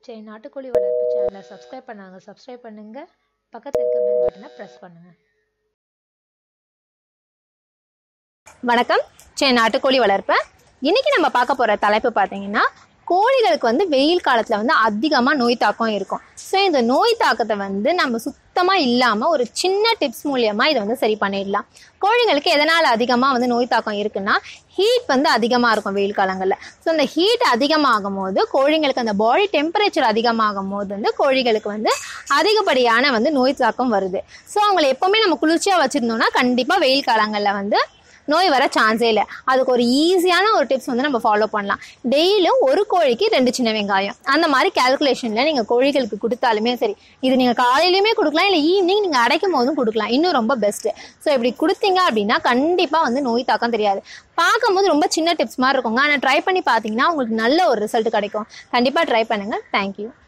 சரி நாட்டுக்கோழி வளர்ப்பு சேனலை சப்ஸ்கிரைப் பண்ணாங்க சப்ஸ்கிரைப் பண்ணுங்க பக்கத்தில் இருக்க பெல் பட்டனை ப்ரெஸ் பண்ணுங்க வணக்கம் சே நாட்டுக்கோழி வளர்ப்பு இன்னைக்கு நம்ம பார்க்க போகிற தலைப்பு பார்த்தீங்கன்னா கோழிகளுக்கு வந்து வெயில் காலத்தில் வந்து அதிகமாக நோய் தாக்கம் இருக்கும் ஸோ இந்த நோய் தாக்கத்தை வந்து நம்ம சுத்தமாக இல்லாமல் ஒரு சின்ன டிப்ஸ் மூலியமாக இதை வந்து சரி பண்ணிடலாம் கோழிகளுக்கு எதனால் அதிகமாக வந்து நோய் தாக்கம் இருக்குன்னா ஹீட் வந்து அதிகமாக இருக்கும் வெயில் காலங்களில் ஸோ அந்த ஹீட் அதிகமாகும் போது கோழிங்களுக்கு அந்த பாடி டெம்பரேச்சர் அதிகமாகும் போது வந்து கோழிகளுக்கு வந்து அதிகப்படியான வந்து நோய் தாக்கம் வருது ஸோ அவங்களை எப்போவுமே நம்ம குளிர்ச்சியாக வச்சுருந்தோம்னா கண்டிப்பாக வெயில் காலங்களில் வந்து நோய் வர சான்ஸே இல்லை அதுக்கு ஒரு ஈஸியான ஒரு டிப்ஸ் வந்து நம்ம ஃபாலோ பண்ணலாம் டெய்லியும் ஒரு கோழிக்கு ரெண்டு சின்ன வெங்காயம் அந்த மாதிரி கேல்குலேஷனில் நீங்கள் கோழிகளுக்கு கொடுத்தாலுமே சரி இது நீங்கள் காலையிலையுமே கொடுக்கலாம் இல்லை ஈவினிங் நீங்கள் அடைக்கும் போதும் கொடுக்கலாம் இன்னும் ரொம்ப பெஸ்ட்டு ஸோ இப்படி கொடுத்தீங்க அப்படின்னா கண்டிப்பாக வந்து நோய் தாக்கம் தெரியாது பார்க்கும்போது ரொம்ப சின்ன டிப்ஸ் மாதிரி இருக்குங்க ஆனால் ட்ரை பண்ணி பார்த்தீங்கன்னா உங்களுக்கு நல்ல ஒரு ரிசல்ட் கிடைக்கும் கண்டிப்பாக ட்ரை பண்ணுங்கள் தேங்க்யூ